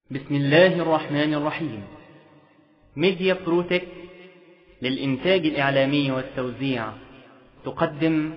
بسم الله الرحمن الرحيم ميديا بروتك للإنتاج الإعلامي والتوزيع تقدم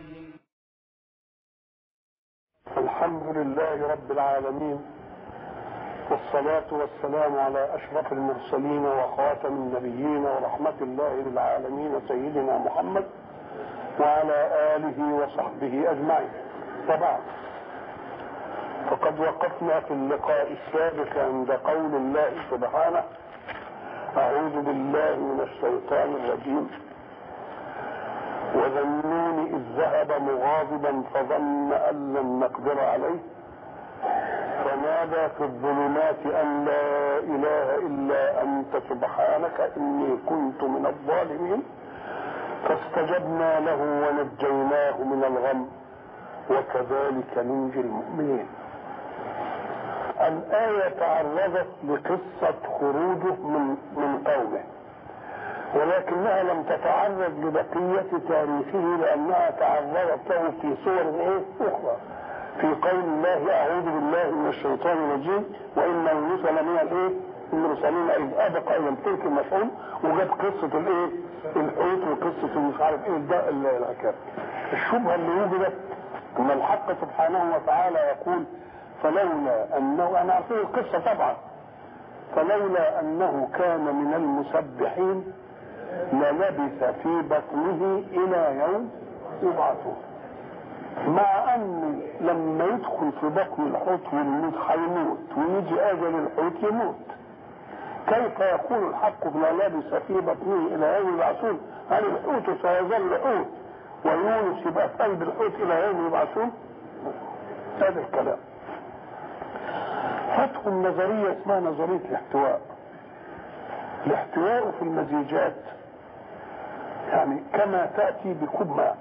الحمد لله رب العالمين والصلاة والسلام على أشرف المرسلين وخاتم النبيين ورحمة الله للعالمين سيدنا محمد وعلى آله وصحبه أجمعين وبعد فقد وقفنا في اللقاء السابق عند قول الله سبحانه أعوذ بالله من الشيطان الرجيم وذنون إذ ذهب مغاضبا فظن أن لن نقدر عليه فنادى في الظلمات أن لا إله إلا أنت سبحانك إني كنت من الظالمين فاستجبنا له ونجيناه من الغم وكذلك ننجي المؤمنين الآية تعرضت لقصة خروجه من من قومه ولكنها لم تتعرض لبقية تاريخه لأنها تعرضت له في صور إيه؟ أخرى في قول الله أعوذ بالله من الشيطان الرجيم وإن الرسل من الإيه؟ المرسلين إذ أبق إلى الفلك المفعول وجاب قصة الإيه؟ الحوت وقصة مش عارف إيه ده الحكاية الشبهة اللي وجدت أن الحق سبحانه وتعالى يقول فلولا أنه أنا أعطيه القصة طبعا فلولا أنه كان من المسبحين للبث في بطنه إلى يوم يبعثون مع أن لما يدخل في بطن الحوت والموت هيموت ويجي أجل الحوت يموت كيف يقول الحق لا لبث في بطنه إلى يوم يبعثون هل الحوت سيظل حوت ويونس يبقى في قلب الحوت إلى يوم يبعثون هذا الكلام فتح النظرية اسمها نظرية الاحتواء الاحتواء في المزيجات يعني كما تأتي بكوب ماء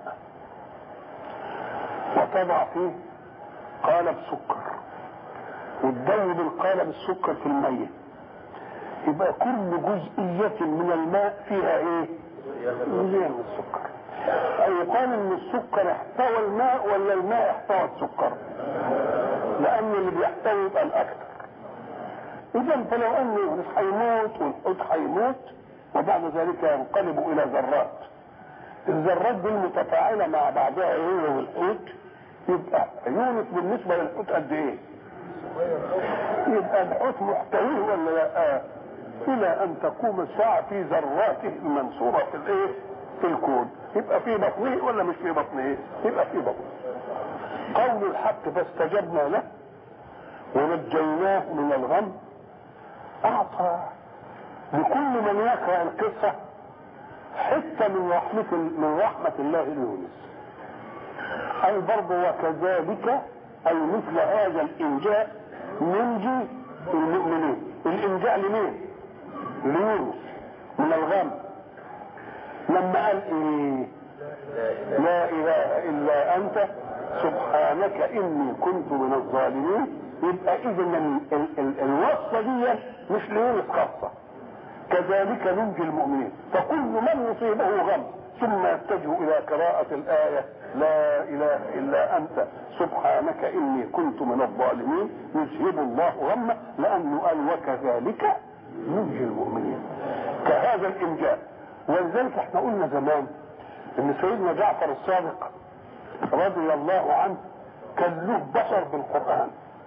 وتضع فيه قالب سكر وتدوب القالب السكر في المية يبقى كل جزئية من الماء فيها ايه؟ جزئية من السكر أو يقال إن السكر احتوى الماء ولا الماء احتوى السكر؟ لأن اللي بيحتوي يبقى الأكثر. إذا فلو أن يونس هيموت والحوت هيموت وبعد ذلك ينقلب إلى ذرات. الذرات دي المتفاعلة مع بعضها هي والحوت يبقى يونس بالنسبة للحوت قد إيه؟ يبقى الحوت محتويه ولا لا؟ إلى أن تقوم الساعة في ذراته المنصورة في الإيه؟ في الكون يبقى في بطنه ولا مش في بطنه يبقى في بطنه قول الحق فاستجبنا له ونجيناه من الغم اعطى لكل من يقرا القصه حته من رحمه من رحمه الله ليونس اي برضه وكذلك اي مثل هذا الانجاء ننجي المؤمنين الانجاء لمين ليونس من الغم لما قال ايه لا اله الا انت سبحانك اني كنت من الظالمين يبقى اذا الوصفه دي مش ليونس خاصه كذلك ننجي المؤمنين فكل من يصيبه غم ثم يتجه الى قراءه الايه لا اله الا انت سبحانك اني كنت من الظالمين يذهب الله غمه لانه قال وكذلك ننجي المؤمنين كهذا الانجاز ولذلك احنا قلنا زمان ان سيدنا جعفر الصادق رضي الله عنه كان له بصر بالقران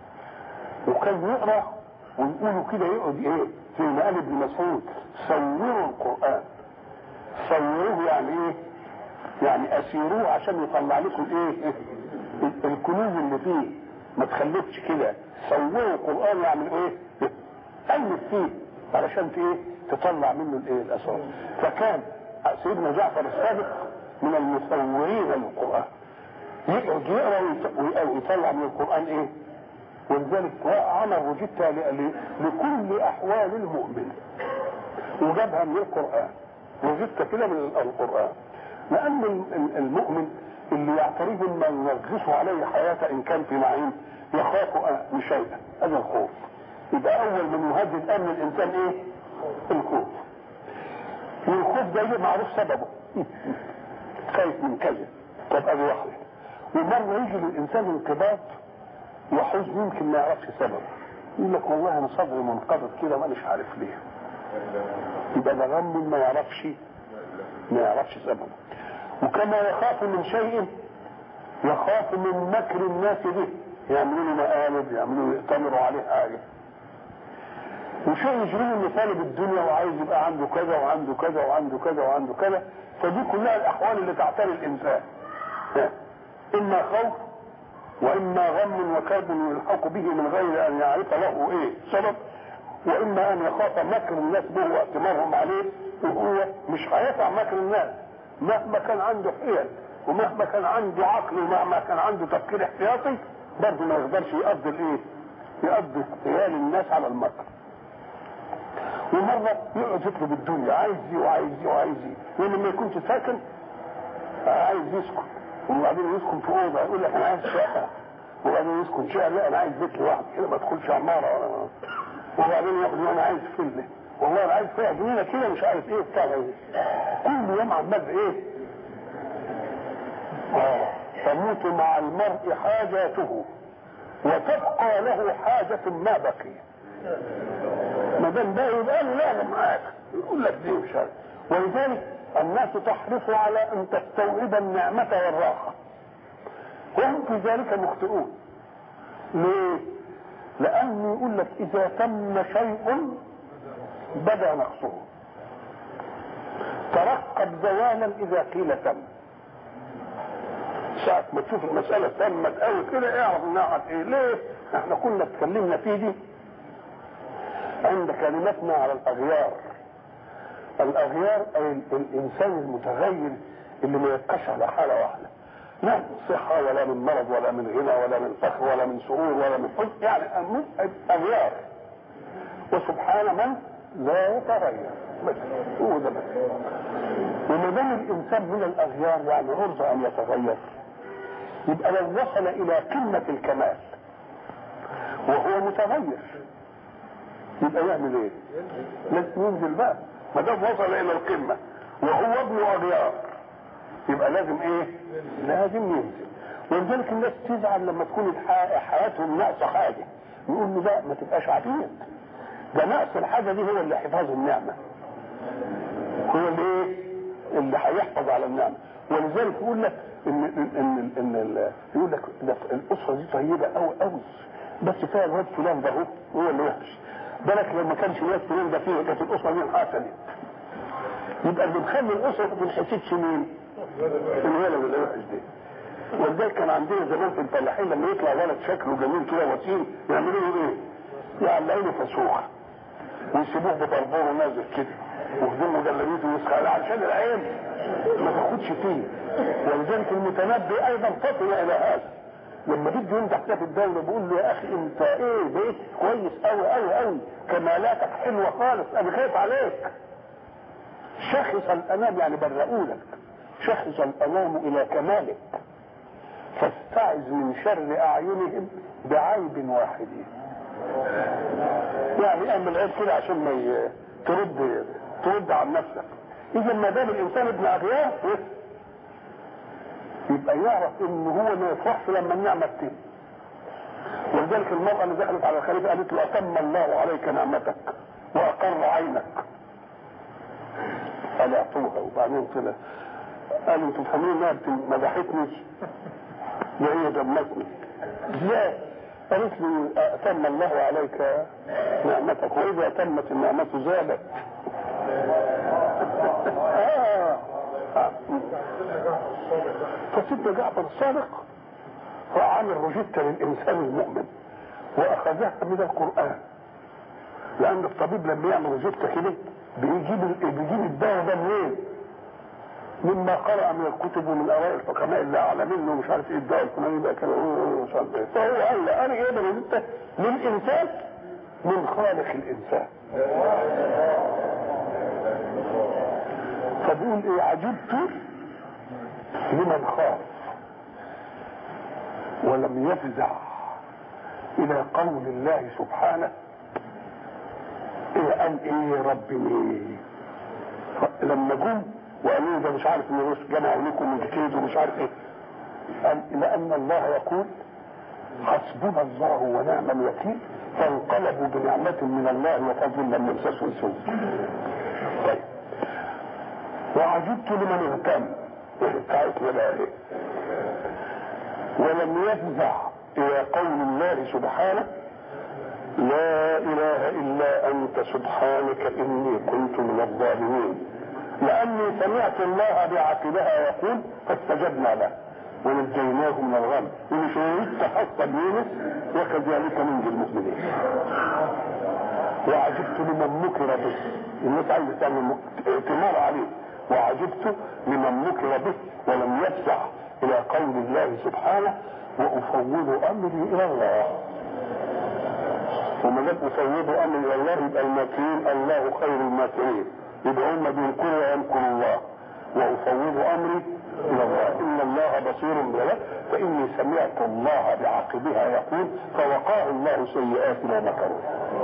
وكان يقرا ويقولوا كده يقعد ايه زي ما قال ابن مسعود صوروا القران صوروه يعني ايه يعني اسيروه عشان يطلع لكم ايه الكنوز اللي فيه ما تخلفش كده صوروا القران يعمل ايه الف فيه علشان ايه تطلع منه الايه الاسرار فكان سيدنا جعفر الصادق من المصورين للقران يقعد يقرا ويطلع من القران ايه ولذلك عمل روجيتا لكل احوال المؤمن وجابها من القران روجيتا كده من القران لان المؤمن اللي يعترف ما ينغص عليه حياته ان كان في نعيم يخاف شيئا هذا الخوف يبقى اول من يهدد امن الانسان ايه؟ الخوف والخوف ده معروف سببه خايف من كذا طب ادي واحده ومره يجي للانسان انقباض وحزن يمكن ما يعرفش سببه يقول لك والله انا صدري منقبض كده مانيش عارف ليه يبقى ده غم ما يعرفش ما يعرفش سببه وكما يخاف من شيء يخاف من مكر الناس به يعملوا له مقالب يعملوا يأتمروا عليه حاجه وشيء يجري له مثال بالدنيا وعايز يبقى عنده كذا وعنده كذا وعنده كذا وعنده كذا فدي كلها الاحوال اللي تعتري الانسان اما خوف واما غم وكرب يلحق به من غير ان يعرف له ايه سبب واما ان يخاف مكر الناس به واتمارهم عليه وهو مش هيسع مكر الناس مهما كان عنده حيل ومهما كان عنده عقل ومهما كان عنده تفكير احتياطي برضه ما يقدرش يقضي الايه؟ يقضي حيال الناس على المكر. ومره يقعد يطلب الدنيا عايز دي وعايز دي وعايز دي ولما يكونش ساكن عايز يسكن وبعدين يسكن في اوضه يقول لك انا عايز شقه وبعدين يسكن شقه لا انا عايز بيت لوحدي كده ما ادخلش عماره ولا وبعدين ياخد انا عايز فيلا والله انا عايز فيها جنينه كده مش عارف ايه بتاع إيه. كل يوم عمال ايه؟ اه تموت مع المرء حاجاته وتبقى له حاجة ما بقي ما دام ده يبقى له لا معاك يقول لك دي مش عارف ولذلك الناس تحرص على ان تستوعب النعمة والراحة وهم في ذلك مخطئون ليه؟ لأنه يقول لك إذا تم شيء بدا نقصه ترقب زوالا إذا قيل تم ساعة ما تشوف المسألة تمت قوي كده اعرف انها ايه ليه؟ احنا كنا اتكلمنا فيه دي عند كلمتنا على الأغيار الأغيار أي الإنسان المتغير اللي ما يبقاش على حالة واحدة لا من صحة ولا من مرض ولا من غنى ولا من فخر ولا من سرور ولا من حزن يعني أغيار وسبحان من لا يتغير بس هو ده بس وما دام الإنسان من الأغيار يعني عرضة أن يتغير يبقى لو وصل إلى قمة الكمال وهو متغير يبقى يعمل ايه؟ لازم ينزل بقى ما دام وصل الى القمه وهو ابن اغيار يبقى لازم ايه؟ لازم ينزل ولذلك الناس تزعل لما تكون حياتهم ناقصه حاجه يقول له لا ما تبقاش عبيد ده نقص الحاجه دي هو اللي حفاظ النعمه هو اللي ايه؟ اللي هيحفظ على النعمه ولذلك يقول لك ان ان ان, إن يقول لك ده الاسره دي طيبه قوي قوي بس فيها الواد فلان ده هو هو اللي وحش بالك لو ما كانش الواد فلان ده فيه كانت الاسره دي انحسنت يبقى اللي مخلي الاسره ما تنحسدش مين؟ الولد اللي وحش ده ولذلك كان عندنا زمان في الفلاحين لما يطلع ولد شكله جميل كده وسيم يعملوا له ايه؟ يعلقوا له فسوخه ويسيبوه بطربوره نازل كده وهدومه جلابيته ويسخن عشان العين ما تاخدش فيه ولذلك المتنبي ايضا فطن الى هذا لما بيجي يمدح ده في الدوله بيقول له يا اخي انت ايه بقيت كويس قوي قوي قوي كمالاتك حلوه خالص انا خايف عليك شخص الانام يعني برؤولك شخص الانام الى كمالك فاستعذ من شر اعينهم بعيب واحد يعني اعمل عيب كده عشان ما ي... ترد ترد عن نفسك اذا ما دام الانسان ابن اغيار يبقى يعرف ان هو ما يفرحش لما النعمه تتم ولذلك المرأة اللي دخلت على الخليفة قالت له أتم الله عليك نعمتك وأقر عينك قال اعطوها وبعدين طلع قال انتوا فاهمين انها مدحتني ده هي دمتني ازاي؟ قالت لي أتم الله عليك نعمتك وإذا تمت النعمة زادت آه. فسيدنا جعفر الصادق راح عامل روجيتا للانسان المؤمن واخذها من القران لان الطبيب لما يعمل روجيتا كده بيجيب بيجيب الدواء ده منين؟ مما قرأ من الكتب ومن اوائل الحكماء اللي اعلى منه ومش عارف ايه الدواء الفلاني ده كده مش عارف ايه فهو قال لي انا جايب روجيتا للانسان من خالق الانسان فبيقول ايه عجبت لمن خاف ولم يفزع الى قول الله سبحانه ايه قال ايه ربي ايه لما جم وقالوا ده مش عارف ان الروس جمعوا لكم الكيد ومش عارف ايه قال لان الله يقول حسبنا الله ونعم الوكيل فانقلبوا بنعمة من الله وفضل لم يمسسهم سوء طيب وعجبت لمن اهتم بتاعتنا بقى ايه ولم يفزع الى قول الله سبحانه لا اله الا انت سبحانك اني كنت من الظالمين لاني سمعت الله بعقبها يقول فاستجبنا له ونجيناه من الغم ومش يريد تحصل يونس وكذلك ننجي المؤمنين وعجبت لمن مكر به الناس عايزه تعمل ائتمار عليه وعجبت لمن مكر به ولم يفزع الى قول الله سبحانه وافوض امري الى الله وما دام افوض امري الى الله يبقى الماكرين الله خير الماكرين يبقى هم بينكروا وينكر الله وافوض امري الى الله ان الله بصير بالعباد فاني سمعت الله بعقبها يقول فوقاه الله سيئات ما مكروا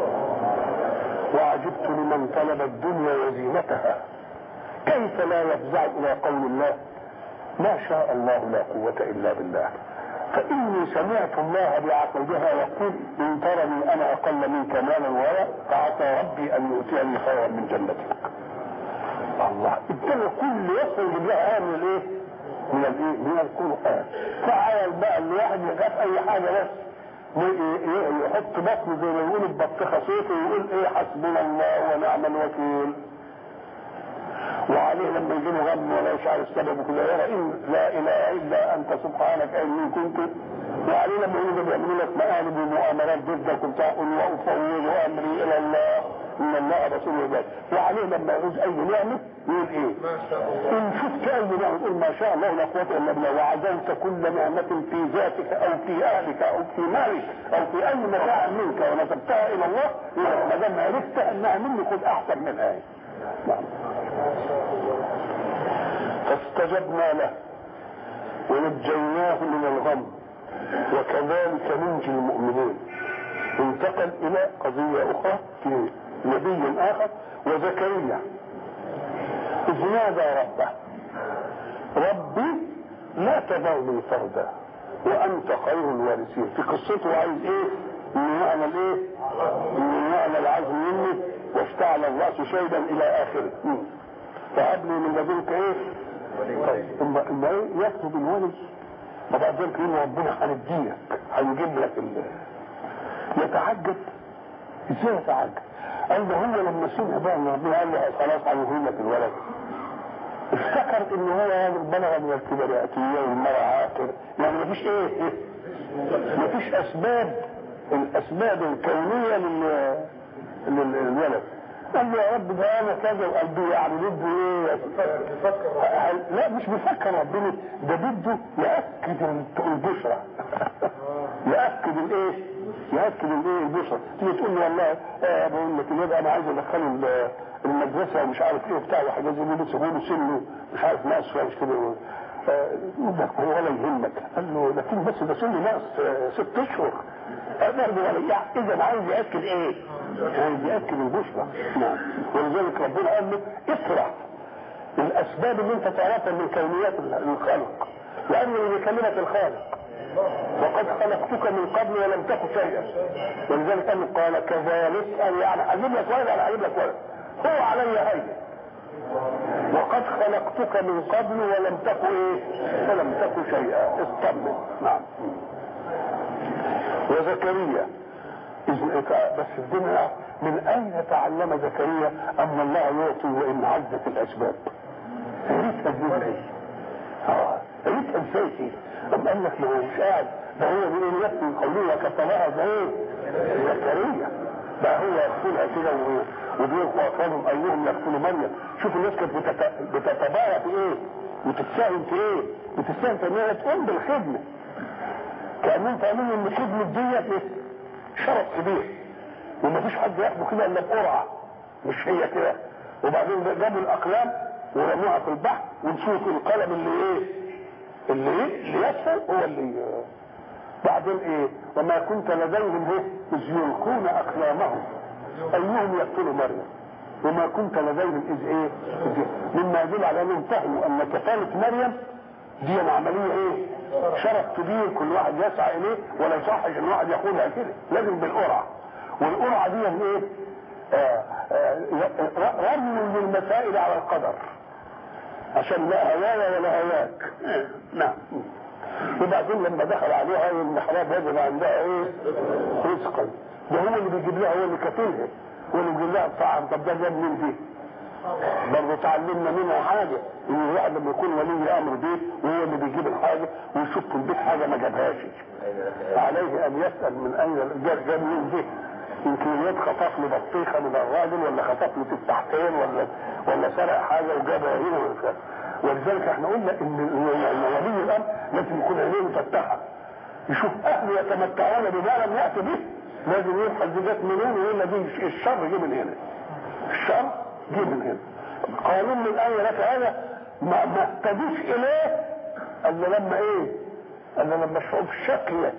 وعجبت لمن طلب الدنيا وزينتها كيف لا يفزع الى قول الله ما شاء الله لا قوة الا بالله فاني سمعت الله بعقبها يقول ان ترني انا اقل منك مالا ولا فعسى ربي ان يؤتيني خيرا من جنتك الله ادانا كل يخرج لها من الايه؟ من الايه؟ من القران فعال بقى الواحد يخاف اي حاجه بس يحط بطنه زي ما يقول البطيخه صوته ويقول ايه حسبنا الله ونعم الوكيل وعليه لما يجي له غم ولا مش عارف السبب كده يرى ان لا اله الا انت سبحانك اني كنت وعليه لما يجي بيعملوا لك مقالب ومؤامرات ضدك وبتاع قل وافوض امري الى الله ان الله بصير بالعباد وعليه لما يعوز اي نعمه يقول ايه؟ ما شاء الله ان شفت اي نعمه يقول ما شاء الله لا قوه الا بالله وعزلت كل نعمه في ذاتك او في اهلك او في مالك او في اي متاع منك ونسبتها الى الله يقول ما دام عرفت انها مني خذ احسن منها نعم فاستجبنا له ونجيناه من الغم وكذلك ننجي المؤمنين انتقل الى قضية اخرى في نبي اخر وزكريا اذ نادى ربه ربي لا تذرني فردا وانت خير الوارثين في قصته عايز ايه انه يعمل ايه انه يعمل العزم مني واشتعل الراس شيبا الى اخره فهب لي من لدنك ايه طيب اما اما ايه يكتب الولد وبعد ذلك يقول ربنا هنديك هنجيب لك ال... يتعجب ازاي يتعجب؟ قال ده هو لما سمع بقى ان ربنا قال له خلاص هنجيب لك الولد افتكر ان هو يعني بلغ من الكبرياتيه والمرأة عاقر يعني مفيش ايه, إيه؟ مفيش اسباب الاسباب الكونيه لل للولد قال له يا رب ده انا كذا وقلبي يعني بده ايه بيفكر لا مش بيفكر ربنا ده بده ياكد البشرى ياكد الايه ياكد الايه البشرى تيجي تقول له والله آه بقول لك الواد انا عايز ادخله ال- المدرسه ومش عارف ايه وبتاع وحاجات زي دي لسه بيقولوا سنه مش عارف ناقص ولا مش كده آه، يقول لك هو ولا يهمك قال له لكن بس ده سنه ناقص آه، ست اشهر قال برضه ولا يعني اذا عايز ياكد ايه؟ عايز ياكد البشرى نعم ولذلك ربنا قال له افرح الاسباب اللي انت تعرفها من كونيات الخلق لان اللي بيكلمك الخالق وقد خلقتك من قبل ولم تك شيئا ولذلك قال له قال كذلك قال يعني اجيب لك ولد انا اجيب لك ولد هو علي هين وقد خلقتك من قبل ولم تك ايه ولم تك شيئا اطمن نعم وزكريا إذ- بس الدنيا من اين تعلم زكريا ان الله يعطي وان عزت الاسباب ريتها ازاي اه ريتها ازاي دي أم قال لك ما هو مش قاعد ده هو بيقول يكفي قوله وكفلها زي زكريا بقى هو يقتلها كده و- وبيلقوا اطفالهم ايهم يقتلوا مريم شوف الناس كانت بتت- بتتبارى في ايه وتتساهم في ايه بتتساهم في انها تقوم بالخدمه كانهم فاهمين ان خدمه ديت إيه؟ شرف كبير ومفيش حد ياخده كده الا بقرعه مش هي كده وبعدين جابوا الاقلام ورموها في البحر ونشوف القلم اللي ايه اللي ايه اللي يسفل هو اللي بعدين ايه وما كنت لديهم ايه اذ يلقون اقلامهم ايهم يقتل مريم وما كنت لديهم اذ ايه إذ مما يدل على انهم فهموا ان كفاله مريم دي عمليه ايه شرف كبير كل واحد يسعى اليه ولا يصحش ان واحد ياخدها كده لازم بالقرعه والقرعه دي ايه؟ آه، آه، رمي للمسائل على القدر عشان لا هوايا ولا هواك نعم وبعدين لما دخل عليها المحراب وجد عندها ايه؟ رزقا ده هو اللي بيجيب لها هو اللي كافلها هو اللي بيجيب لها الطعام طب ده جاب من دي برضه تعلمنا منها حاجه ان الواحد لما يكون ولي امر بيت وهو اللي بيجيب الحاجه ويشوف في البيت حاجه ما جابهاش عليه ان يسال من اين جاب جاب من دي يمكن الواد خطف له بطيخه من الراجل ولا خطف له تفاحتين ولا ولا سرق حاجه وجابها هنا ولا كده. ولذلك احنا قلنا ان ولي الامر لازم يكون عينيه مفتحه يشوف اهله يتمتعون بما لم ياتي به لازم يبحث دي جت منين ولا دي الشر جه من هنا الشر جه من هنا قانون من اين لك هذا ما ما اهتدوش اليه الا لما ايه؟ الا لما الشعوب شكلت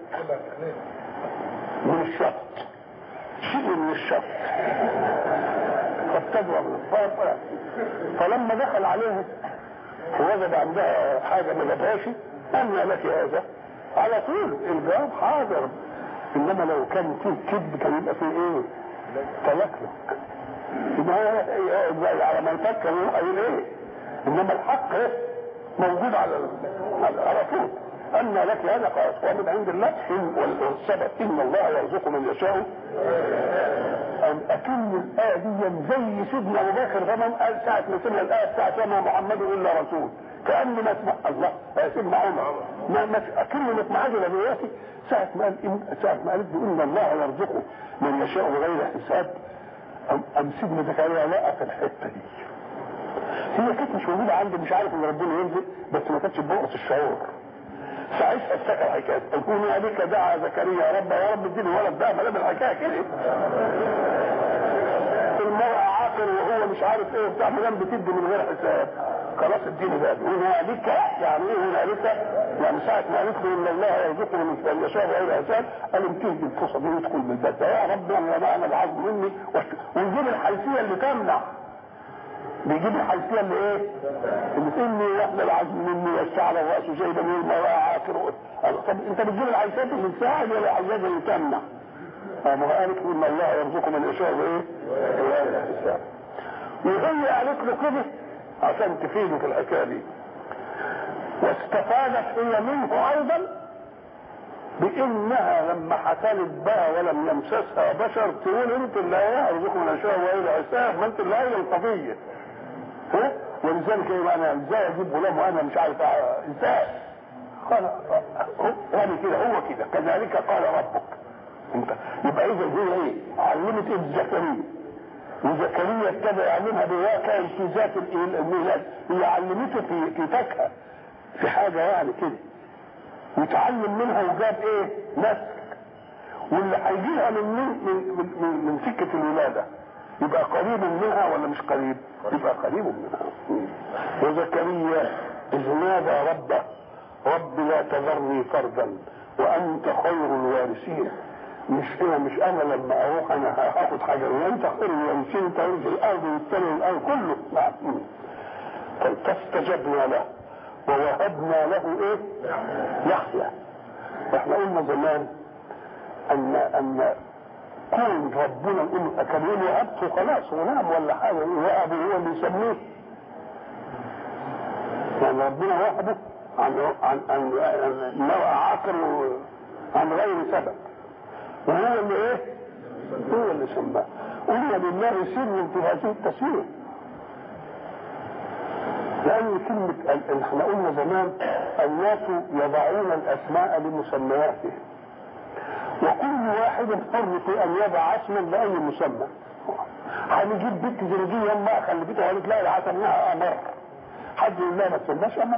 من الشط شيء من الشط فابتدوا من الفرق فلما دخل عليها ووجد عندها حاجه ما جابهاش أن لك هذا على طول الجواب حاضر انما لو كان فيه كذب كان يبقى فيه ايه؟ تلكلك يبقى على ما يفكر يروح يقول ايه؟ انما الحق ايه؟ موجود على على طول أن لك هذا قال هو من عند الله إن والسبب إن الله يرزق من يشاء أن أكن الآية دي زي سيدنا أبو بكر غنم قال ساعة ما سمع الآية بتاعت وما محمد إلا رسول كأن ما اسمع الله يا سيدنا عمر ما ما أكن ما اسمعش دلوقتي ساعة ما قال إن ساعة ما قالت إن الله يرزقه من يشاء بغير حساب أم أم سيدنا زكريا لقى في الحتة دي هي كانت مش موجودة عندي مش عارف إن ربنا ينزل بس ما كانتش بوقت الشعور ساعتها افتكر حكايه تكون عليك دعا زكريا يا رب يا رب اديني ولد بقى ما دام الحكايه كده المرأة عاقل وهو مش عارف ايه وبتاع ما دام بتدي من غير حساب خلاص اديني بقى هنالك يعني ايه هنالك؟ يعني ساعة ما قالت له ان الله يرزقه من يشاء غير حساب قال انتهي الفرصة دي وادخل من الباب ده يا رب انا معنى العظم مني ويجيب الحيثية اللي تمنع بيجيب الحيثيه اللي ايه؟ اللي اني واحنا العزم مني والشعر الراس شيبا من المراه عاقر طب انت بتجيب الحيثيات اللي تساعد ولا الحيثيات اللي تمنع؟ ما قالت ان الله يرزق من يشاء بايه؟ وهي قالت له كده عشان تفيده في الحكايه دي واستفادت هي منه ايضا بانها لما حصلت بها ولم يمسسها بشر تقول انت اللي يرزق من يشاء والى حساب ما انت اللي هي القضيه ها ولذلك ايه انا ازاي اجيب غلام وانا مش عارف ازاي قال يعني كده هو كده كذلك قال ربك انت يبقى اذا هي ايه علمت ابن زكريا وزكريا ابتدى يعلمها بواقع امتيازات الميلاد هي علمته في في فاكهه في حاجه يعني كده وتعلم منها وجاب ايه نسل واللي هيجي لها من من من, من, من سكه الولاده يبقى قريب منها ولا مش قريب؟ يبقى قريب منها وزكريا إذ نادى ربه رب لا تذرني فردا وأنت خير الوارثين مش انا مش انا لما اروح انا هاخد حاجه وانت خير الوارثين انت في الارض والثاني الارض كله نعم فاستجبنا له ووهبنا له ايه؟ يحيى احنا قلنا زمان ان ان كون ربنا يقول كان يقول وهبته خلاص ونام ولا حاجه وهبه هو اللي يسميه يعني ربنا وهبه عن عن عن المرأة عاقل عن غير سبب وهو اللي ايه؟ هو اللي سماه قلنا لله سر في هذه التسمية لأن كلمة احنا قلنا زمان الناس يضعون الأسماء لمسمياتهم وكل واحد حر في ان يضع اسما لاي مسمى هنجيب بنت زوجيه ما خلفتها قالت لا عسمناها امر حد يقول لها ما تسماش امر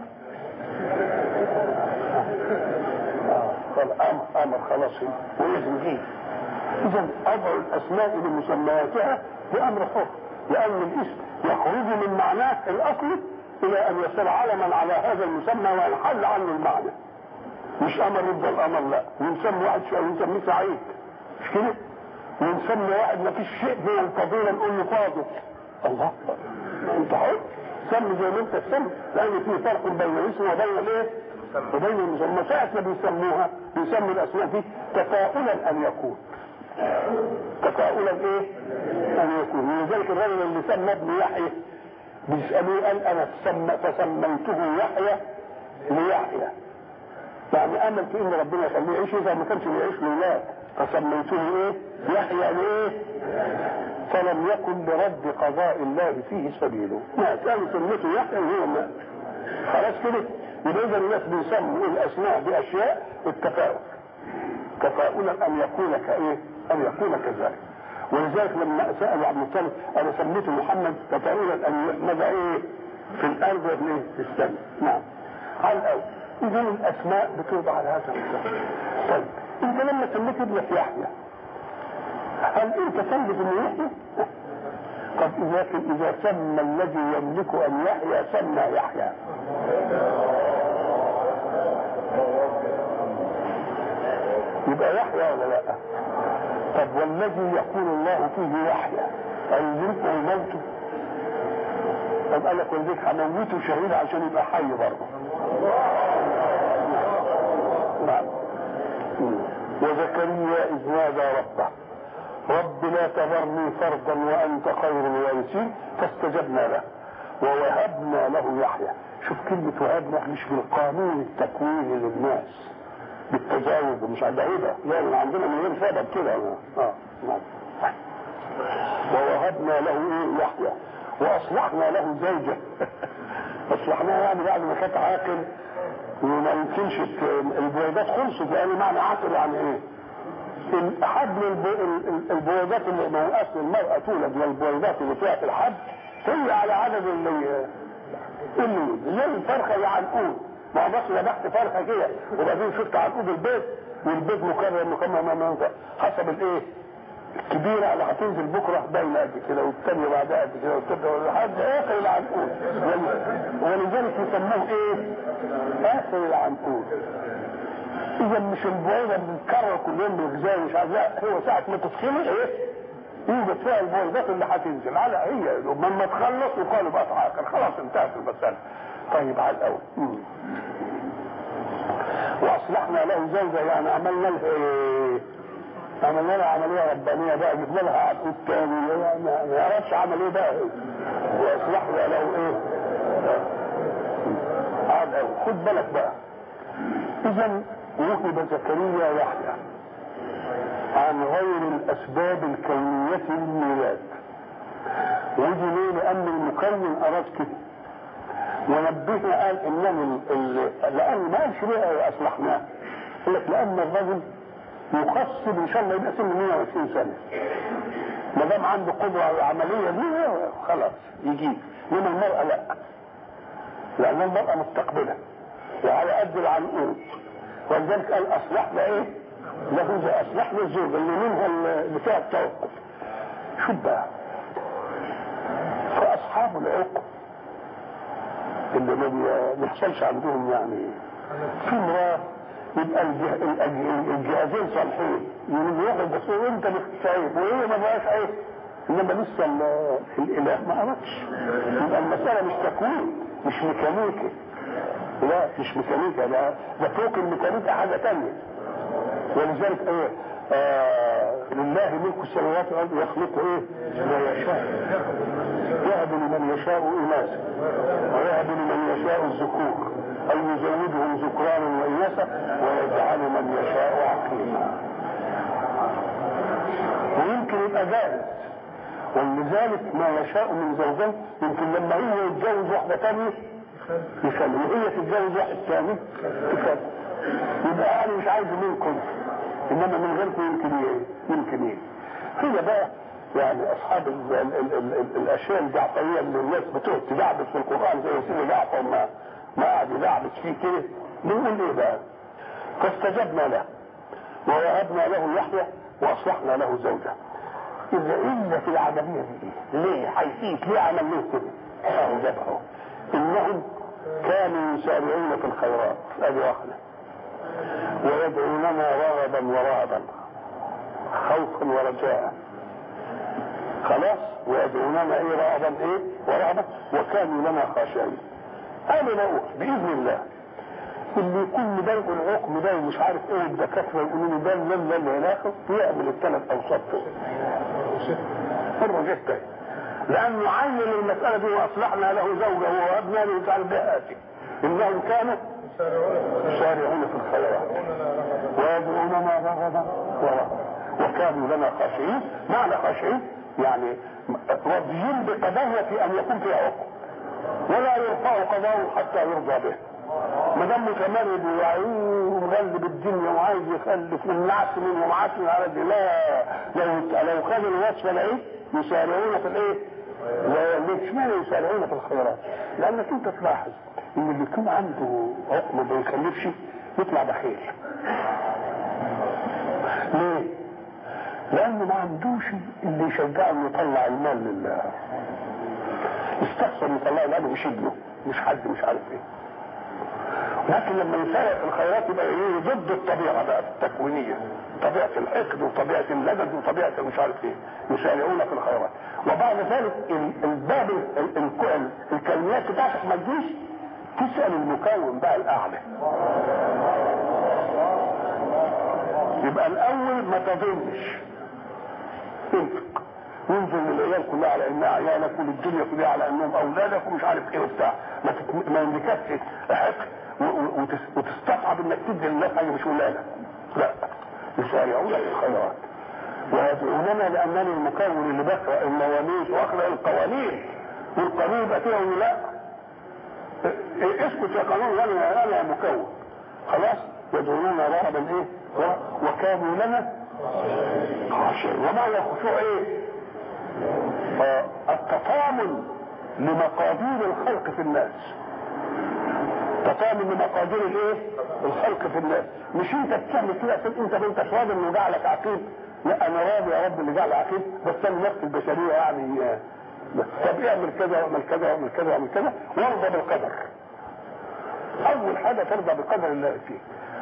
قال امر امر خلاص وهي زوجيه اذا اضع الاسماء لمسمياتها بامر حر لان الاسم يخرج من معناه الاصلي الى ان يصير علما على هذا المسمى وينحل عنه المعنى مش امر يفضل امر لا ونسمي واحد شويه ونسميه سعيد مش كده ونسمي واحد ما فيش شيء من الفضيله نقول له فاضل الله انت حر سمي زي ما انت تسمي لان في فرق بين الاسم وبين الايه؟ وبين المسمى ساعة ما بيسموها بيسموا الاسماء دي تفاؤلا ان يكون تفاؤلا ايه؟ ان يكون ولذلك الرجل اللي سمى ابن يحيى بيسالوه قال انا سم فسميته يحيى ليحيى يعني امل في ان ربنا يخليه يعيش اذا ما كانش بيعيش لله فسميته ايه؟ يحيى ليه؟ فلم يكن لرد قضاء الله فيه سبيله مات قالوا سميته يحيى وهو مات خلاص كده يبقى اذا الناس بيسموا الاسماء باشياء التفاؤل تفاؤلا ان يكون كايه؟ ان يكون كذلك ولذلك لما سال عبد المطلب انا سميته محمد تفاؤلا ان يحمد ايه؟ في الارض وفي ايه؟ في السماء نعم على الاول اذا الاسماء بتوضع على هذا الاساس طيب انت لما سميت ابنك يحيى هل انت تنجز انه يحيى؟ طب لكن اذا سمى الذي يملك ان يحيى سمى يحيى يبقى يحيى ولا لا؟ طب والذي يقول الله فيه يحيى أيدركه الموت؟ طب قال لك ولذلك هموته شهيد عشان يبقى حي برضه. نعم. وزكريا إذ نادى ربه رب لا تذرني فردا وأنت خير الوارثين فاستجبنا له ووهبنا له يحيى شوف كلمة وهبنا مش بالقانون التكويني للناس بالتجاوز ومش عارف ايه ده لا عندنا من غير سبب كده اه نعم ووهبنا له ايه يحيى واصلحنا له زوجه اصلحناها يعني بعد ما كانت عاقل وما يمكنش البويضات خلصت يعني معنى عاقل يعني ايه؟ حبل البويضات اللي ما هو اصل المراه تولد والبويضات اللي فيها في الحبل هي على عدد اللي اللي زي الفرخه العنقود ما هو بس ذبحت فرخه كده وبعدين شفت عنقود البيت والبيت مكرر مكرر حسب الايه؟ الكبيره اللي هتنزل بكره باينه قد كده والثانيه بعدها قد كده والثالثه لحد اخر العنقود ولذلك يسموه ايه؟ اخر العنقود اذا مش البويضه بتتكرر كل يوم بالغذاء مش عارف لا هو ساعه ما تتخلق ايه؟ يوجد فيها البويضات اللي هتنزل على هي لما تخلص يقال بقى تعاقل خلاص انتهت المساله طيب على الاول واصلحنا له زوجه يعني عملنا لها ايه؟ عملنا لها عمليه ربانيه بقى جبنا لها عقود تاني ما يعرفش عمل ايه بقى واصلحنا له ايه؟ على الاول خد بالك بقى اذا وهب زكريا يحيى عن غير الاسباب الكونيه للميلاد ودي ليه لان المكون اراد كده ونبهنا قال انني لان ما قالش ليه اصلحناه قال لك لان الرجل يقصد ان شاء الله يبقى سنه 120 سنه ما دام عنده قدره على العمليه دي خلاص يجيب انما المراه لا لان المراه مستقبله وعلى قد العنقود ولذلك قال اصلحنا ايه؟ له زي اصلحنا الزوج اللي منها بتاع التوقف شوف بقى فاصحاب العقب اللي ما بيحصلش عندهم يعني في امراه يبقى الجهازين صالحين يروحوا بس انت مش عيب وهي ما بقاش عيب انما لسه الاله ما اردش يبقى المساله مش تكوين مش ميكانيكي لا مش ميكانيكا ده ده فوق الميكانيكا حاجه ثانيه ولذلك ايه آه لله ملك السماوات والارض يخلق ايه ما يشاء يهب لمن يشاء اناثا ويهب لمن يشاء الذكور او يزودهم ذكرانا واناثا ويجعل من يشاء عقيما ويمكن يبقى جائز ولذلك ما يشاء من زوجين يمكن لما هو يتجوز واحده ثانيه يخلي وهي تتجوز واحد ثاني تخلي يبقى يعني مش عايز منكم انما من غيركم يمكن ايه يمكن ايه هي بقى يعني اصحاب ال ال ال ال ال الاشياء الجعفريه اللي الناس بتقعد تدعبس في القران زي سيدنا جعفر ما ما قعد يدعبس فيه كده بنقول ايه بقى؟ فاستجبنا له ووهبنا له يحيى واصلحنا له زوجه اذا الا في العمليه دي ايه؟ ليه؟ حيثيت ليه عمل له كده؟ اهو جابها انهم كانوا يسارعون في الخيرات ادي واحده ويدعوننا رغبا ورهبا خوفا ورجاء خلاص ويدعوننا ايه رغبا ايه ورهبا وكانوا لنا خاشعين انا بقول باذن الله اللي يكون مضايقه العقم ده ومش عارف ايه الدكاتره يقولوا له ده لا لا لا لا يعمل الثلاث اوصاف دول حر جدا لانه عين المساله دي واصلحنا له زوجه وابناء له تعالى بهاتي انهم كانوا يسارعون في الخيرات ويدعوننا رغبا ورهبا وكانوا لنا خاشعين معنى خاشعين يعني راضيين بقضايا ان يكون فيها حكم ولا يرفع قضاءه حتى يرضى به ما دام متمرد ومغلب الدنيا وعايز يخلف من نعس من ومعسل على دي لا لو لو خد الوصفه لايه يسارعون في الايه؟ ليش معنى يسارعون في الخيرات؟ لانك انت تلاحظ ان اللي يكون عنده عقم ما بيخلفش يطلع بخيل. ليه؟ لانه ما عندوش اللي يشجعه انه يطلع المال لله. يستخسر يطلع لانه مش ابنه مش حد مش عارف ايه. لكن لما يسارع في الخيرات يبقى ايه ضد الطبيعه بقى التكوينيه طبيعه الحقد وطبيعه اللدد وطبيعه مش عارف ايه يسارعون في الخيرات وبعد ذلك الباب الكلمات بتاعتك ما تجيش تسال المكون بقى الاعلى يبقى الاول ما تظنش انفق وانظر للعيال كلها على انها عيالك وللدنيا كلها على انهم اولادك ومش عارف ايه وبتاع ما تت... ما يملككش حقد وتستصعب انك تدي للناس حاجه مش ولاده لا يسارعون في الخيرات ويدعوننا لانني المكون اللي بقرا الموانيس واخلق القوانين والقانون يبقى فيها لا اسكت يا قانون انا انا مكون خلاص يدعوننا رغبا ايه وكانوا لنا خاشعين ومعنى الخشوع ايه التطامن لمقادير الخلق في الناس تطامن لمقادير الايه الخلق في الناس مش انت بتعمل كده عشان انت انت راضي انه جعلك عقيم لا انا راضي يا رب اللي جعل عقيم بس انا نفس البشريه يعني طب اعمل كذا واعمل كذا واعمل كذا واعمل كذا وارضى بالقدر اول حاجه ترضى بقدر الله فيك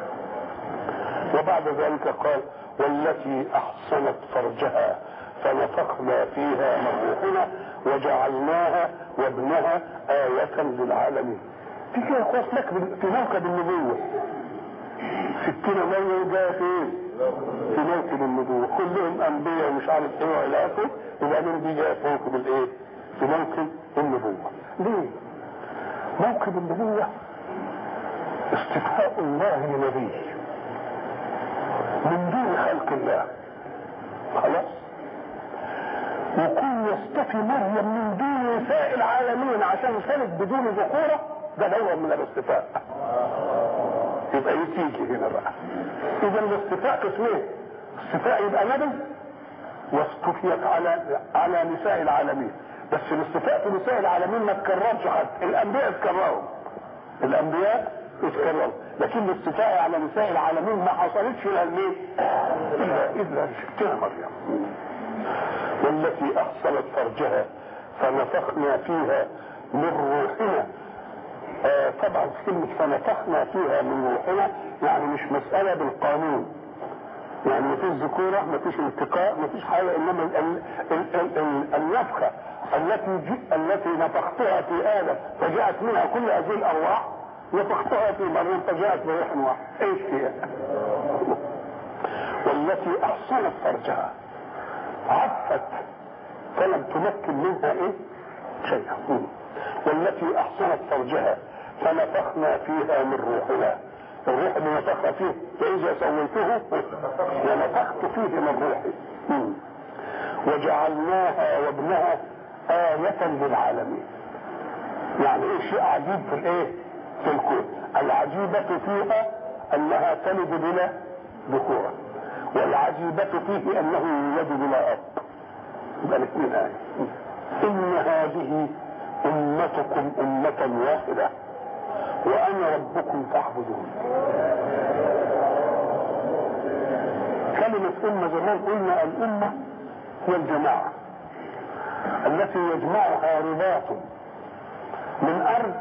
وبعد ذلك قال والتي احصنت فرجها فنفخنا فيها من روحنا وجعلناها وابنها آية للعالمين. دي كده خلاص لك في موكب النبوة. ستين مرة جاية فين؟ في موكب النبوة، كلهم أنبياء ومش عارف إيه وإلى آخره، وبعدين دي جاية في موكب الإيه؟ في موكب النبوة. ليه؟ موكب النبوة استفهاء الله لنبيه من دون خلق الله. خلاص؟ يكون يستفي مريم من دون نساء العالمين عشان تلد بدون ذكورة ده نوع من الاصطفاء يبقى يتيجي هنا بقى اذا الاصطفاء قسمين اصطفاء يبقى نبي واصطفيت على على نساء العالمين بس الاصطفاء في نساء العالمين ما تكررش حد الانبياء اتكرروا الانبياء اتكرروا لكن الاصطفاء على نساء العالمين ما حصلتش الا لمين؟ الا الا ستنا مريم والتي احصلت فرجها فنفخنا فيها من روحنا آه طبعا كلمة فنفخنا فيها من روحنا يعني مش مسألة بالقانون يعني ما فيش ذكورة ما فيش التقاء ما فيش حاجة إنما ال ال ال ال ال النفخة التي جي التي نفختها في آدم فجاءت منها كل هذه الأرواح نفختها في مريم فجاءت بروح واحد ايش هي؟ والتي أحصنت فرجها عفت فلم تمكن منها ايه شيئا والتي احصنت فرجها فنفخنا فيها من روحنا الروح اللي نفخ فيه فاذا سويته ونفخت فيه من روحي وجعلناها وابنها آية للعالمين يعني ايه شيء عجيب في الايه في الكون العجيبة فيها انها تلد بلا ذكورة والعجيبة فيه انه يولد بلا اب يبقى الاثنين آية إن هذه أمتكم أمة واحدة وأنا ربكم فاعبدون كلمة أمة زمان قلنا الأمة هي الجماعة التي يجمعها رباط من أرض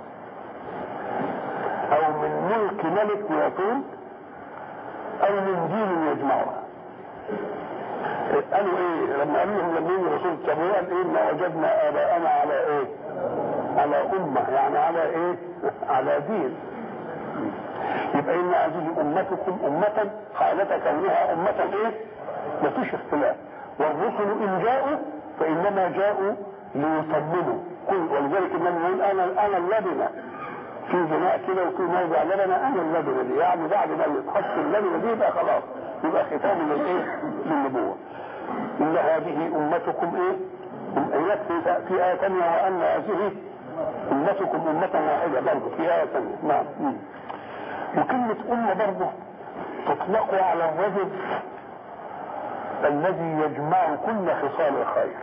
أو من ملك ملك يطول أو من دين يجمعها قالوا ايه لما قال لهم لما يجي الرسول طب قال ايه ما وجدنا اباءنا على ايه على امه يعني على ايه على دين يبقى ان هذه امتكم امه حالة كونها امه ايه؟ مفيش اختلاف والرسل ان جاءوا فانما جاءوا ليطمنوا كل ولذلك النبي يقول انا انا اللبنه في بناء كده وفي موضع لبنه انا اللبنه دي يعني بعد ما يتحط اللبنه دي يبقى خلاص يبقى ختام للايه؟ للنبوه ان هذه امتكم ايه؟ يكفي في آية ثانية وأن هذه أمتكم أمة واحدة برضه في آية ثانية نعم مم. وكلمة أمة برضه تطلق على الرجل الذي يجمع كل خصال الخير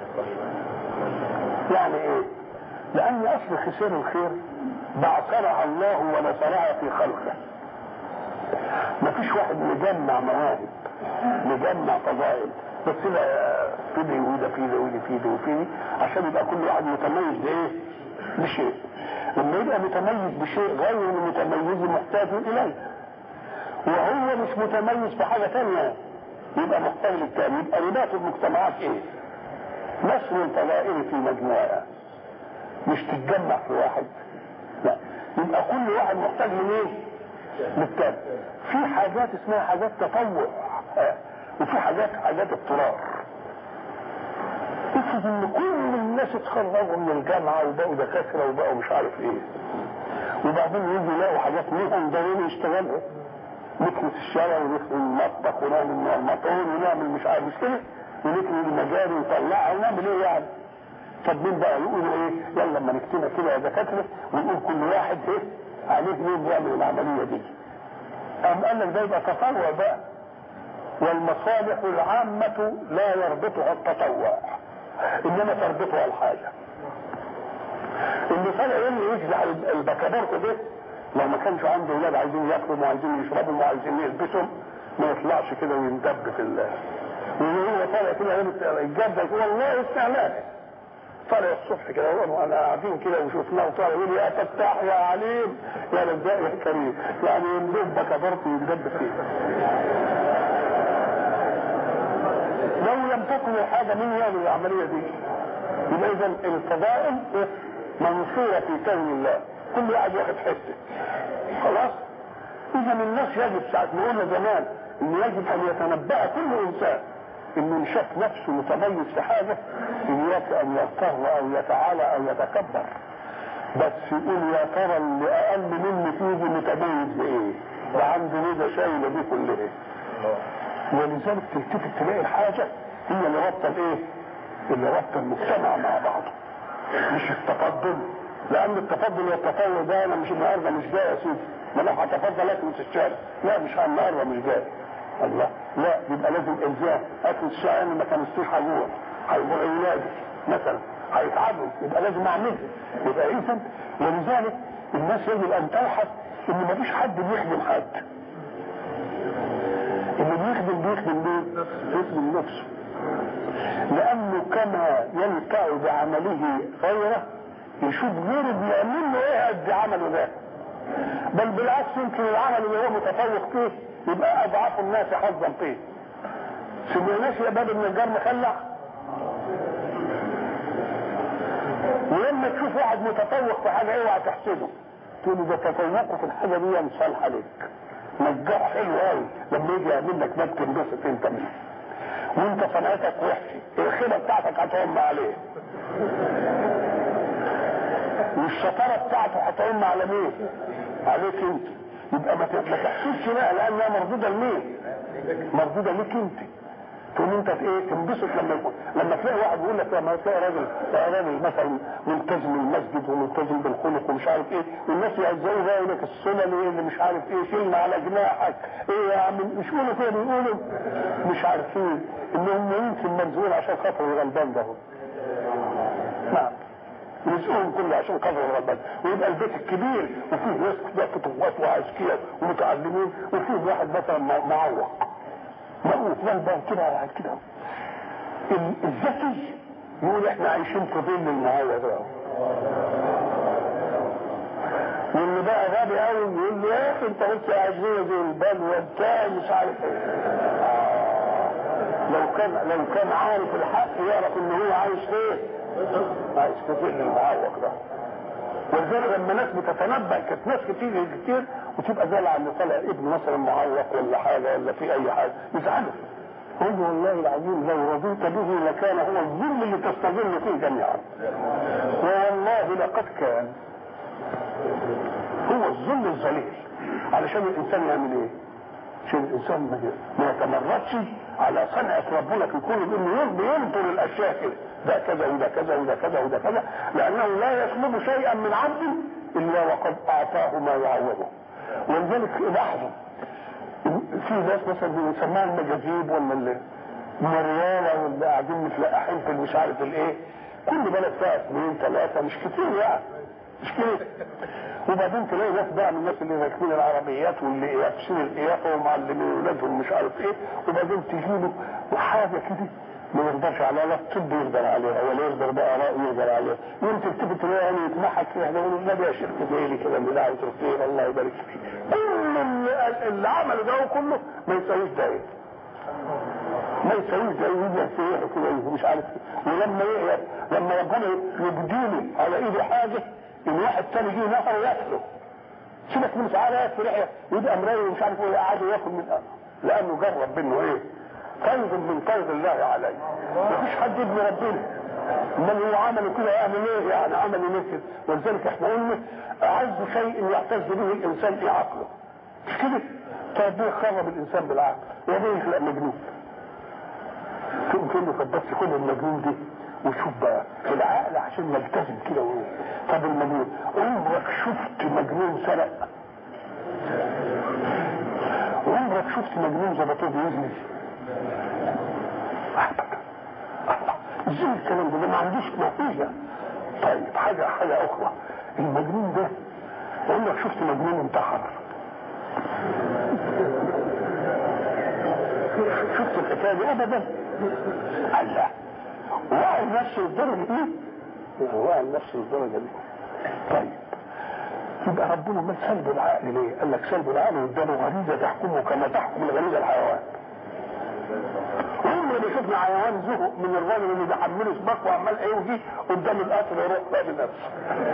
يعني ايه لان اصل خسار الخير بعثرها الله ونصرها في خلقه ما فيش واحد مجمع مواهب مجمع فضائل بس لا في دي وده في دي وده في دي وفي دي عشان يبقى كل واحد متميز بايه؟ بشيء لما يبقى متميز بشيء غير المتميز محتاج اليه وهو مش متميز في حاجه ثانيه يبقى محتاج للتاني يبقى رباط المجتمعات ايه؟ نشر الفضائل في مجموعها مش تتجمع في واحد لا يبقى كل واحد محتاج من ايه؟ للتاني في حاجات اسمها حاجات تطوع آه. وفي حاجات حاجات اضطرار افرض ان كل الناس اتخرجوا من الجامعه وبقوا دكاتره وبقوا مش عارف ايه وبعدين يجوا يلاقوا حاجات منهم ضروري يشتغلوا نكنس الشارع ونكنس المطبخ ونعمل المطعون ونعمل مش عارف مش كده ونكنس المجاري ونطلعها ونعمل ايه يعني طب مين بقى يقولوا ايه يلا لما نكتبها كده يا دكاتره ونقول كل واحد ايه عليه مين يعمل العمليه دي قام قال لك ده يبقى تطوع بقى والمصالح العامة لا يربطها التطوع انما تربطها الحاجة اللي طالع اللي يجزع البكابورت ده لو ما كانش عنده اولاد عايزين ياكلوا وعايزين يشربوا وعايزين يلبسوا ما يطلعش كده ويندب في الله وهو طالع كده الجد يقول والله استعلاء طالع الصبح كده وانا قاعدين كده وشفناه طالع يقول يا فتاح يا عليم يا رزاق يا كريم يعني يندب بكابورت ويندب فيه لو لم تكن الحاجة من يعمل العملية دي يبقى إذا الفضائل منصورة في كون الله كل واحد واخد حتة خلاص إذا الناس يجب ساعة ما قلنا زمان إن يجب أن يتنبأ كل إنسان إنه شاف نفسه متميز في حاجة إياك أن يغتر أو يتعالى أو يتكبر بس يقول يا ترى اللي أقل مني فيه متميز بإيه؟ ده عنده ميزة شايلة دي كلها ولذلك تلتفت تلاقي الحاجة هي اللي رابطة الايه؟ اللي رابطة المجتمع مع بعضه مش التفضل لأن التفضل والتطور ده أنا مش النهارده مش جاي يا سيدي ما أنا هتفضل أكل في الشارع لا مش النهارده مش جاي الله لا يبقى لازم إلزام أكل الشارع أنا ما كنستوش هجوع هيجوع أولادي مثلا هيتعبوا يبقى لازم أعملها يبقى إذا ولذلك الناس يجب أن تلحظ إن مفيش حد بيخدم حد اللي بيخدم بيخدم ليه؟ بيخدم نفسه لانه كما ينفع بعمله غيره يشوف غيره بيعمل له ايه قد عمله ده بل بالعكس يمكن العمل اللي هو متفوق فيه يبقى اضعاف الناس حظا فيه سمعناش يا باب النجار مخلع ولما تشوف واحد متفوق في حاجه اوعى تحسده تقول له ده تفوقه في الحاجه دي صالحه ليك نجار حلو قوي لما يجي يعمل لك باب تنبسط انت منه وانت صنعتك وحشه الخيبه بتاعتك هتعم عليه والشطاره بتاعته هتعم على مين؟ عليك انت يبقى ما تحسبش بقى لانها مردوده لمين؟ مردوده ليك انت تقوم انت ايه تنبسط لما يكون لما تلاقي واحد بيقول لك لما تلاقي راجل راجل مثلا ملتزم المسجد وملتزم بالخلق ومش عارف ايه والناس يعزوه بقى يقول لك السنن ايه اللي مش عارف ايه شيلنا على جناحك ايه يا عم مش بيقولوا كده بيقولوا مش عارفين انهم يمكن مرزوقين عشان خاطر الغلبان ده نعم رزقهم كله عشان خاطر الغلبان ويبقى البيت الكبير وفيه ناس كده فتوات وعسكريات ومتعلمين وفيه واحد مثلا معوق مقوت غلبان كده كده الذكي يقول احنا عايشين في ظل المعوض ده واللي بقى غبي قوي يقول له يا اخي انت قلت عايزين زي البلوى بتاع مش عارف ايه لو كان لو كان عارف الحق يعرف ان هو عايش فين عايش في ظل المعوق ده ولذلك لما ناس بتتنبأ كانت ناس كتير كتير وتبقى زعل على اللي طلع ابن مثلا معوق ولا حاجه ولا في اي حاجه يزعلوا قل والله العظيم لو رضيت به لكان هو الظل اللي تستظل فيه جميعا والله لقد كان هو الظل الظليل علشان الانسان يعمل ايه؟ عشان الانسان ما- ما يتمردش على صنعة ربنا في كل انه بينطر الاشياء كده ده كذا وده كذا وده كذا وده كذا لانه لا يطلب شيئا من عبد الا وقد اعطاه ما يعوضه ولذلك لاحظوا في ناس مثلا بيسموها المجاذيب ولا ال- المريالة واللي قاعدين متلقحين في مش عارف الايه كل بلد فيها اثنين ثلاثة مش كتير يعني مش كده وبعدين تلاقي ناس بقى من الناس اللي راكبين العربيات واللي يكسروا القيافه ومعلمين اولادهم مش عارف ايه وبعدين تجي له حاجه كده ما يقدرش عليها لا الطب يقدر عليها ولا يقدر بقى رأي يقدر عليها يوم تكتب تلاقي يعني يتمحك كده يقول النبي يا شيخ تدعي لي كده من دعوه الخير الله يبارك فيك كل اللي, اللي عمله ده كله ما يساويش دقيقه ما يسويش زي يجي يسيح كده مش عارف إيه. ولما ي- لما ربنا يبديله على ايده حاجه ان واحد تاني يجي نفر ياكله سيبك من تعالى ياكل ريحه يبقى مرايه ومش عارف ايه قاعد ياكل من أمر. لانه جرب منه ايه؟ قيد من قيد الله عليه مفيش حد ابن ربنا امال هو عمله كده يعمل ايه يعني عمل ايه كده ولذلك احنا قلنا اعز شيء يعتز به الانسان في عقله مش كده؟ طيب ليه خرب الانسان بالعقل؟ وبيه يخلق مجنون تقوم تقول له طب بس خد المجنون دي وشوف بقى العقل عشان يلتزم كده وإيه. طب المجنون عمرك شفت مجنون سرق عمرك شفت مجنون زبطوه بيزني ازاي الكلام ده ده ما عندوش نتيجه طيب حاجه حاجه اخرى المجنون ده عمرك شفت مجنون انتحر شفت الحكايه دي ابدا الله وعي نفسه الدرجه دي وعي نفسه الدرجه دي طيب يبقى ربنا ما سلب العقل ليه؟ قال لك سلب العقل واداله غريزه تحكمه كما تحكم الغريزه الحيوان. عمر ما شفنا حيوان زهق من الراجل اللي بيحمله سباق وعمال ايه وجي قدام القطر يروح بقى بنفسه.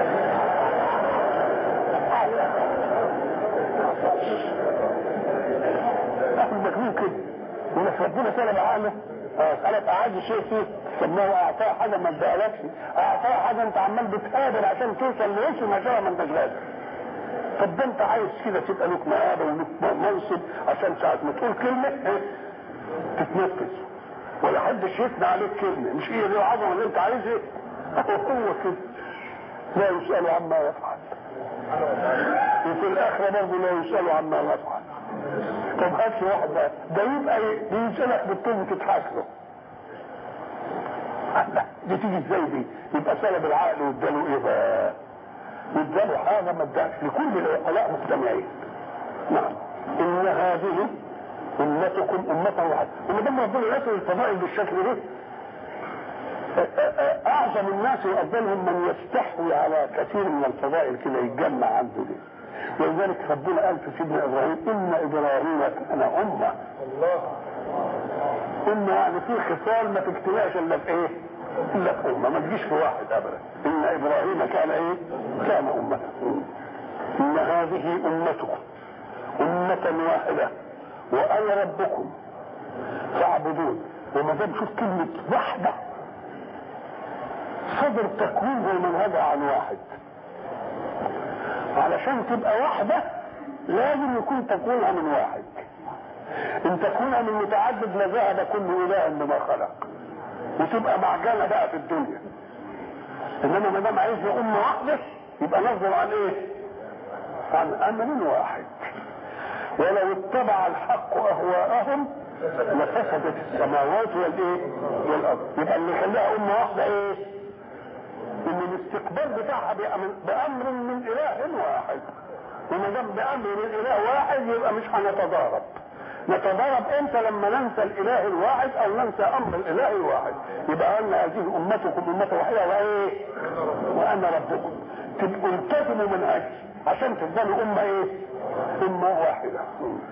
المجنون كده يقول لك ربنا سلب عقله اه سلب اعز شيء فيه سماه اعطاه حاجه ما ادالكش اعطاه حاجه انت عمال بتقابل عشان توصل لوش المشروع ما انتش قادر طب ده انت عايز كده تبقى لك مقابل ولك منصب عشان ساعه ما تقول كلمه ايه تتنفذ ولا حدش يثنى عليك كلمه مش ايه دي العظمه اللي انت عايز ايه هو كده لا يسأل عما يفعل وفي الآخرة برضه لا يسأل عما يفعل طب هات لي واحد بقى ده يبقى ايه بيسألك بالطول وتضحك له الله، دي تيجي ازاي دي يبقى سلب العقل واداله ايه بقى واداله حاجه ما اداش لكل العقلاء مجتمعين نعم ان هذه امتكم امه واحده وما دام ربنا يصل الفضائل بالشكل ده اعظم الناس وافضلهم من يستحوي على كثير من الفضائل كده يتجمع عنده دي ولذلك ربنا قال في سيدنا ابراهيم ان ابراهيم كان امه الله امه يعني في خصال ما تجتمعش الا في ايه؟ الا في امه ما تجيش في واحد ابدا ان ابراهيم كان ايه؟ كان امه ان هذه امتكم امه واحده وانا ربكم فاعبدون وما دام شوف كلمه وحده صدر تكوين ومنهجها عن واحد علشان تبقى واحدة لازم يكون تكوينها من واحد ان تكونها من متعدد لذهب كل اله بما خلق وتبقى معجنة بقى في الدنيا انما ما دام عايز امة واحدة يبقى نصدر عن ايه؟ عن امر واحد ولو اتبع الحق اهواءهم لفسدت السماوات والايه؟ والارض يبقى اللي يخليها امه واحده ايه؟ ان الاستقبال بتاعها بأمر, بامر من اله واحد وما دام بامر من اله واحد يبقى مش هنتضارب نتضارب امتى لما ننسى الاله الواحد او ننسى امر الاله الواحد يبقى ان هذه امتكم امه واحده وايه وانا ربكم تبقوا التزموا منهجي عشان تفضلوا امه ايه امه واحده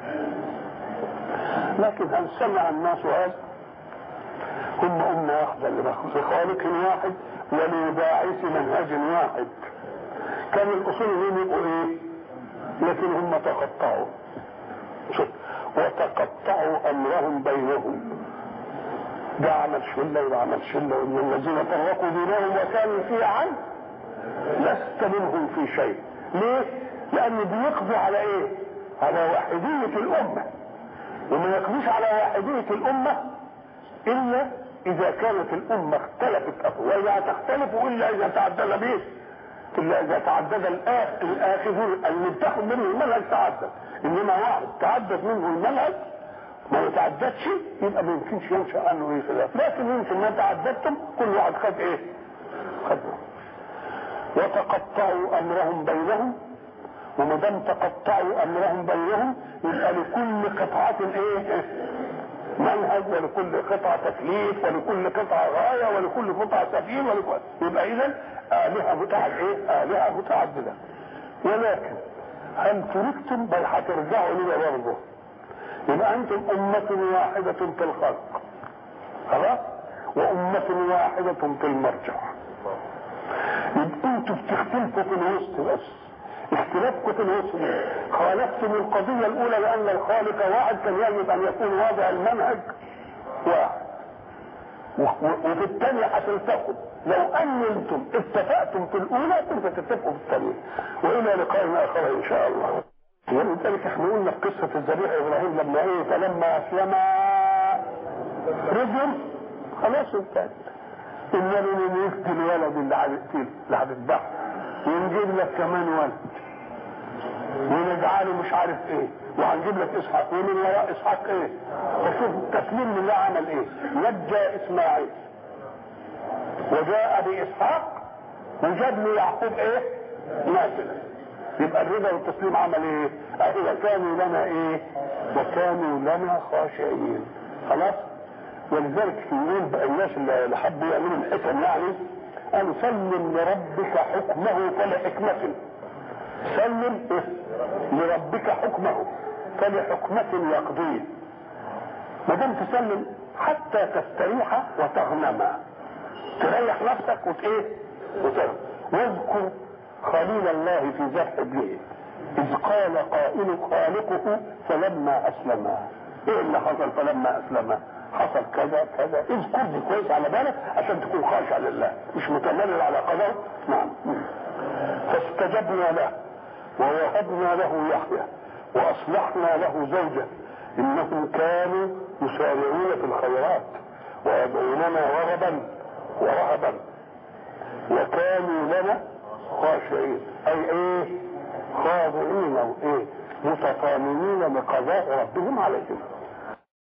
لكن هل سمع الناس هذا هم أمة واحدة لخالق واحد ولباعث منهج واحد كان الاصول دول يبقوا ايه لكن هم تقطعوا شوف وتقطعوا امرهم بينهم ده عمل شله وده عمل شله وان الذين فرقوا دينهم وكانوا شيعا لست منهم في شيء ليه؟ لأن بيقضوا على إيه؟ على واحدية الأمة وما يقضيش على واحدية الأمة إلا إذا كانت الأمة اختلفت وإذا تختلف إلا إذا تعدد به إلا إذا تعدد الآخ الآخذون اللي بتاخد منه المنهج تعدد إنما واحد تعدد منه المنهج ما يتعددش يبقى ما يمكنش ينشأ عنه أي خلاف لكن يمكن ما تعددتم كل واحد خد إيه؟ خد وتقطعوا امرهم بينهم وما دام تقطعوا امرهم بينهم يبقى لكل قطعه ايه؟ منهج ولكل قطعه تكليف ولكل قطعه غايه ولكل قطعه سبيل ولكل يبقى اذا الهه متعدده ايه؟ الهه متعدده ولكن هل تركتم بل هترجعوا لنا برضه يبقى انتم امه واحده في الخلق خلاص؟ وامه واحده في المرجع يبقى انتوا بتختلفوا في الوسط بس اختلافكم في الوسط خالفتم القضية الأولى لأن الخالق واحد كان يجب أن يكون واضع المنهج واحد وفي الثانية هتلتقوا لو أن أنتم اتفقتم في الأولى كنت تتفقوا في الثانية وإلى لقاء آخر إن شاء الله ولذلك احنا قلنا في قصة الذبيح إبراهيم لما إيه فلما أسلم رجل خلاص انتهت انما نفت الولد اللي هتقتله اللي هتذبحه ونجيب لك كمان ولد ونجعله مش عارف ايه وهنجيب لك اسحاق ومن وراء اسحاق ايه فشوف التسليم لله عمل ايه نجى اسماعيل وجاء باسحاق وجاب له يعقوب ايه نافله يبقى الرضا والتسليم عمل ايه اهي وكانوا لنا ايه وكانوا لنا خاشعين خلاص ولذلك يقول بقى الناس اللي حبوا يعملوا الحكم يعني قالوا سلم لربك حكمه فلحكمة سلم لربك حكمه فلحكمة يقضيه ما دام تسلم حتى تستريح وتغنم تريح نفسك وت ايه وتغنم واذكر خليل الله في ذبح ابنه اذ قال قائل خالقه فلما اسلما ايه اللي حصل فلما اسلما حصل كذا كذا اذكر دي كويس على بالك عشان تكون خاشع لله مش متمرد على قدر نعم فاستجبنا له ووهبنا له يحيى واصلحنا له زوجه انهم كانوا يسارعون في الخيرات ويدعوننا رغبا ورهبا وكانوا لنا خاشعين اي ايه خاضعين وايه متطامنين لقضاء ربهم عليهم